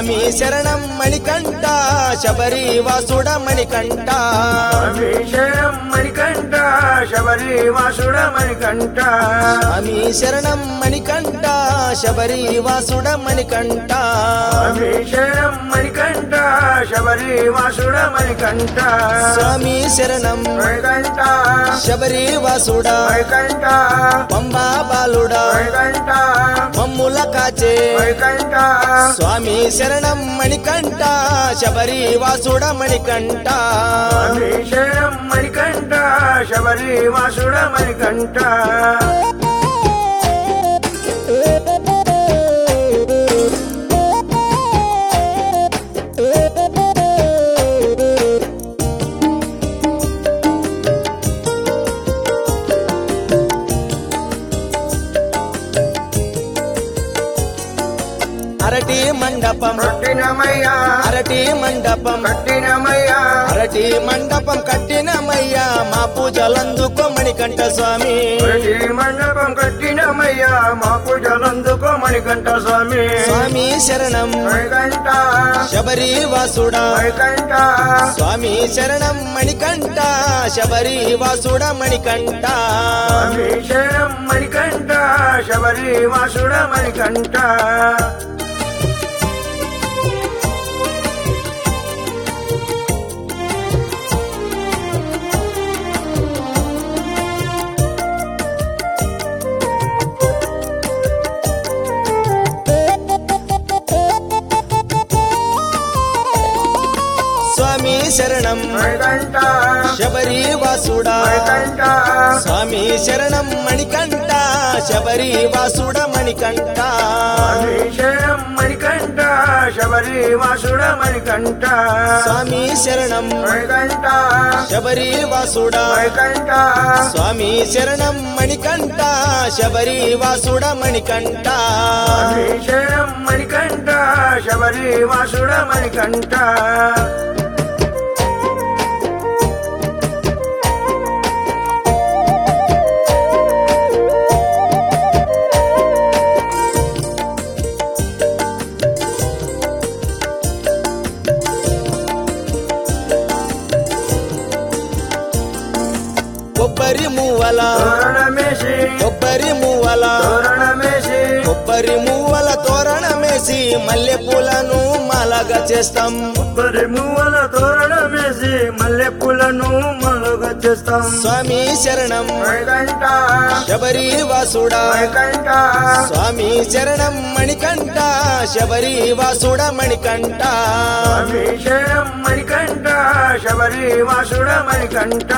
స్వామి శరణం మణికంఠ శబరి వాసుడ మణికంఠ స్వామి శరణం మణికంఠ శబరి వాసుడ మణికంఠ స్వామి శరణం మణికంఠ శబరి వాసుడ మణికంఠ స్వామి శరణం మణికంఠ శబరి వాసుడ మణికంఠ స్వామి శరణం మణికంఠ శబరి వాసుడ మణికంఠ పంబా బాలుడా మణికంఠ మమ్ముల కాచే మణికంఠ స్వామి శరణం మణికంఠ శబరి వాసుడ మణికంఠ స్వామి శరణం మణికంఠ శబరి వాసుడ మణికంఠ అరటి మండపం కట్టినమయ్యా అరటి మండపం కట్టినమయ్యా అరటి మండపం కట్టినమయ్యా మా పూజలందుకో మణికంఠ స్వామి ప్రతి మండపం కట్టినమయ్యా మా పూజలందుకో మణికంఠ స్వామి స్వామి శరణం మణికంఠ శబరి వాసుడా మణికంఠ స్వామి శరణం మణికంఠ శబరి వాసుడ మణికంఠ స్వామి శరణం మణికంఠ శబరి వాసుడ మణికంఠ స్వామి శరణం మణికంఠ శబరి వాసుడా మణికంఠ స్వామి శరణం మణికంఠ శబరి వాసుడ మణికంఠ స్వామి శరణం మణికంఠ శబరి వాసుడ మణికంఠ స్వామి శరణం మణికంఠ శబరి వాసుడా మణికంఠ స్వామి శరణం మణికంఠ శబరి వాసుడ మణికంఠ స్వామి శరణం మణికంఠ శబరి వాసుడ మణికంఠ కొబ్బరి మూవల తోరణమేసి కొబ్బరి మూవల తోరణమేసి కొబ్బరి మూవల తోరణమేసి మల్లె పూలను మాలగా చేస్తాం కొబ్బరి మువ్వల తోరణమేసి మల్లె పూలను మలుగా చేస్తాం స్వామి శరణం మణికంఠ శబరి వాసుడా మణికంఠ స్వామి శరణం మణికంఠ శబరి వాసుడ మణికంఠ స్వామి శరణం మణికంఠ శబరి వాసుడ మణికంఠ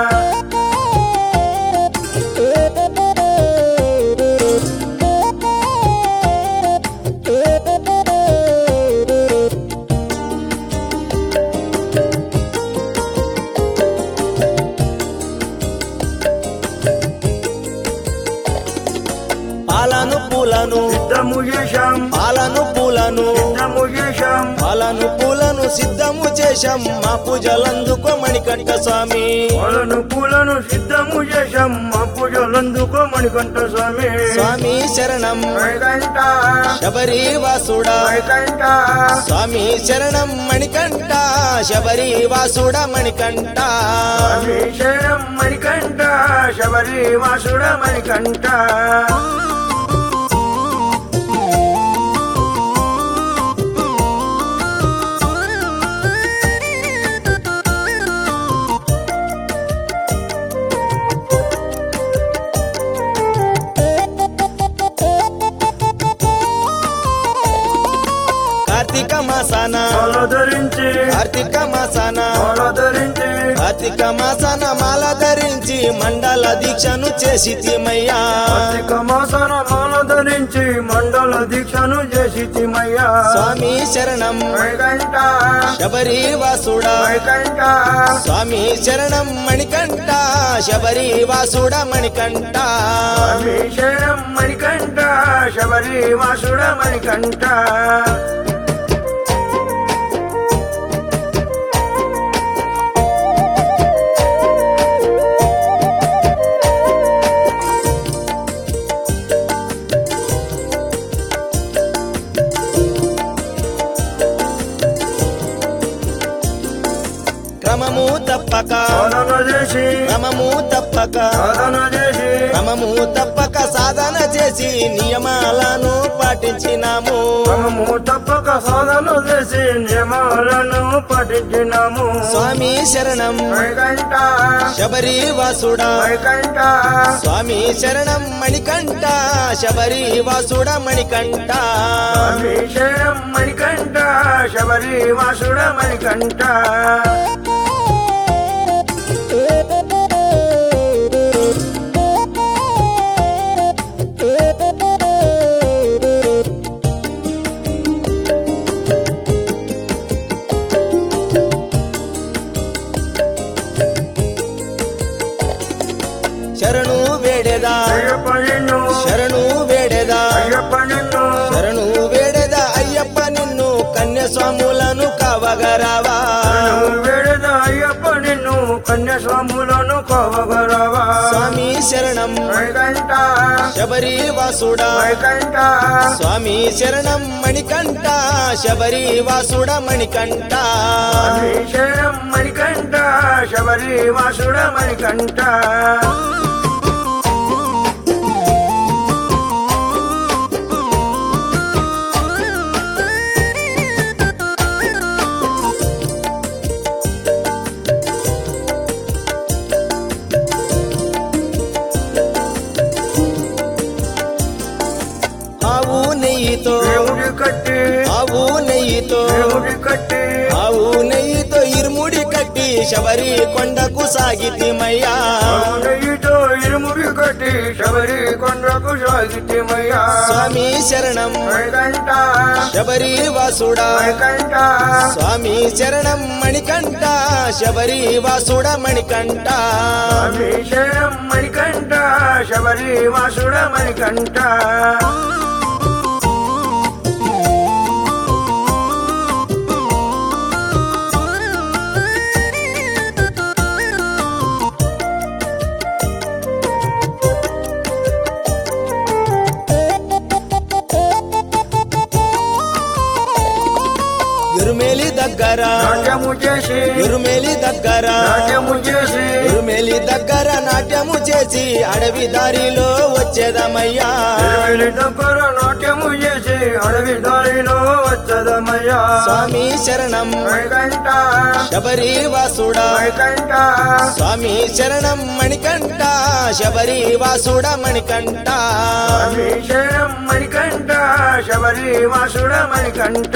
పాలను పూలను సిద్ధము చేశాం పాలను పూలను సిద్ధము చేశాం పాలను పూలను సిద్ధము చేశాం మా పూజలందుకో మణికంఠ స్వామి పూలను పూలను సిద్ధము చేశాం మా పూజలందుకో మణికంఠ స్వామి స్వామి శరణం మణికంఠ శబరి వాసుడా మణికంఠ స్వామి శరణం మణికంఠ శబరి వాసుడ మణికంఠ స్వామి శరణం మణికంఠ శబరి వాసుడ మణికంఠ కార్తీక మాసాన మాల ధరించి కార్తీక మాసాన మాల ధరించి కార్తీక మాసాన మాల ధరించి మండల దీక్షను చేసి తీమయ్యా కార్తీక మాసన మాల ధరించి మండల దీక్షను చేసి తిమయ్యా స్వామి శరణం మణికంఠ శబరి వాసుడా మణికంఠ స్వామి శరణం మణికంఠ శబరి వాసుడ మణికంఠ స్వామి శరణం మణికంఠ శబరి వాసుడ మణికంఠ సాధన చేసి క్రమము తప్పక సాధన చేసి నియమాలను పాటించినాము మనము తప్పక సాధన చేసి నియమాలను పఠించినాము స్వామి శరణం వైకంఠ శబరి వాసుడా వైకంఠ స్వామి శరణం మణికంఠ శబరి వాసుడ మణికంఠ స్వామి శరణం మణికంఠ శబరి వాసుడ మణికంఠ శరణు వేడెదా అయ్యప్ప నిన్ను శరణు వేడెదా అయ్యప్ప నిన్ను శరణు వేడెదా అయ్యప్ప నిన్ను కన్యస్వాములను కావగరావా నువ్వు వేడద అయ్యప్ప నిన్ను కన్యస్వాములను కోవగలవా స్వామి శరణం వైకంఠ శబరి వాసుడా వైకంఠ స్వామి శరణం మణికంఠ శబరి వాసుడ మణికంఠ స్వామి శరణం మణికంఠ శబరి వాసుడ మణికంఠ ఆవు నెయ్యితో దేవుడి కట్టి ఆవు నెయ్యితో దేవుడి కట్టి ఆవు నెయ్యితో ఇరుముడి కట్టి శబరి కొండకు సాగితిమయ్యా నెయ్యితో ఇరుముడి కట్టి శబరి కొండకు సాగితిమయ్యా స్వామి శరణం వైకంఠ శబరి వాసుడా వైకంఠ స్వామి శరణం మణికంఠ శబరి వాసుడ మణికంఠ స్వామి శరణం మణికంఠ శబరి వాసుడ మణికంఠ ఇరుమేలి దగ్గర నాట్యము చేసి ఇరుమేలి దగ్గర నాట్యము చేసి ఇరుమేలి దగ్గర నాట్యము చేసి అడవి దారిలో వచ్చేదమయ్యా ఇరువేలి దగ్గర నాట్యము చేసి అడవి దారిలో వచ్చదమయ్యా స్వామి శరణం వైకంఠ శబరి వాసుడా వైకంఠ స్వామి శరణం మణికంఠ శబరి వాసుడ మణికంఠ స్వామి శరణం మణికంఠ శబరి వాసుడ మణికంఠ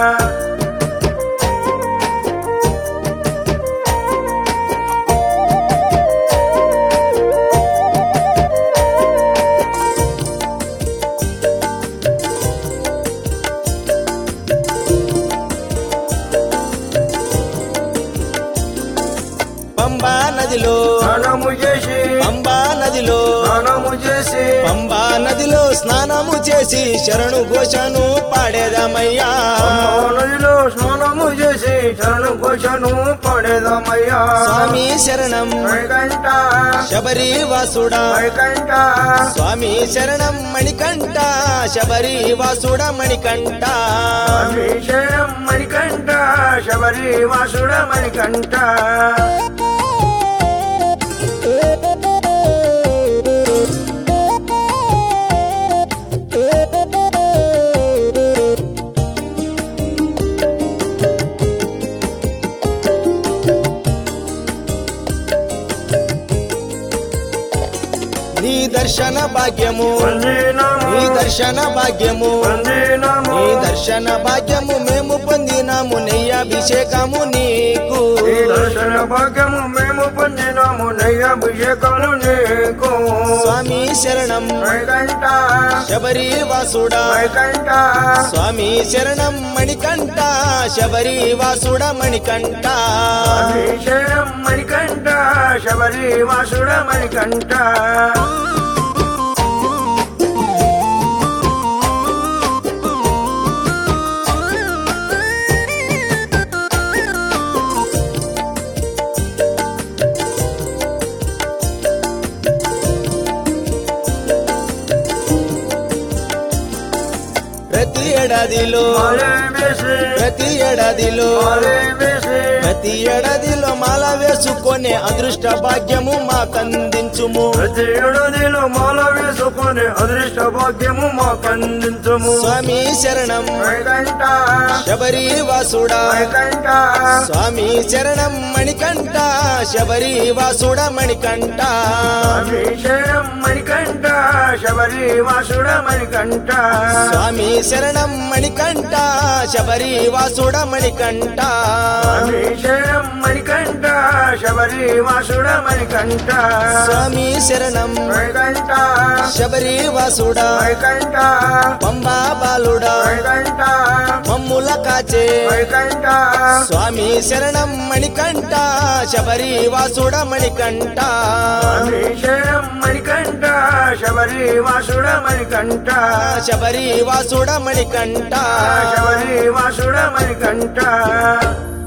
పంబా నదిలో స్నానము చేసి పంబా నదిలో స్నానము చేసి పంబా నదిలో స్నానము చేసి శరణు ఘోషను పాడేదమయ్యా నదిలో స్నానము చేసి శరణు ఘోషను పడేదమయ్యా స్వామి శరణం వైకంఠ శబరి వాసుడా వైకంఠ స్వామి శరణం మణికంఠ శబరి వాసుడ మణికంఠ స్వామి శరణం మణికంఠ శబరి వాసుడ మణికంఠ నీ దర్శన భాగ్యము వందినము నీ దర్శన భాగ్యము వందినము నీ దర్శన భాగ్యము మేము పొందినాము నెయ్యాభిషేకము నీకు ఈ దర్శన భాగ్యము మేము పొందినాము నయ్యాభిషేకము నీకు స్వామి శరణం వైకంఠ శబరి వాసుడా వైకంఠ స్వామి శరణం మణికంఠ శబరి వాసుడ మణికంఠ స్వామి శరణం మణికంఠ శబరి వాసుడ మణికంఠ ప్రతి ఏడాదిలో మాలే వేసి ప్రతి ఏడాదిలో మాలే వేసి ప్రతి ప్రతి ఏడాదిలో మాల వేసుకొనే అదృష్ట భాగ్యము మాకందించుము ప్రతి ఏడాదిలో మాల వేసుకొని అదృష్ట భాగ్యము మాకందించము స్వామి శరణం మణికంఠ శబరి వాసుడా మణికంఠ స్వామి శరణం మణికంఠ శబరి వాసుడ మణికంఠ స్వామి శరణం మణికంఠ శబరి వాసుడ మణికంఠ స్వామి శరణం మణికంఠ శబరి వాసుడ మణికంఠ స్వామి శరణం మణికంఠ శబరి వాసుడ మణికంఠ స్వామి శరణం మణికంఠ శబరి వాసుడ మణికంఠ పంబా బాలుడా మణికంఠ మమ్ముల కాచే మణికంఠ స్వామి శరణం మణికంఠ శబరి వాసుడ మణికంఠ స్వామి శరణం మణికంఠ శబరి వాసుడ మణికంఠ శబరి వాసుడ మణికంఠ శబరి వాసుడ మణికంఠ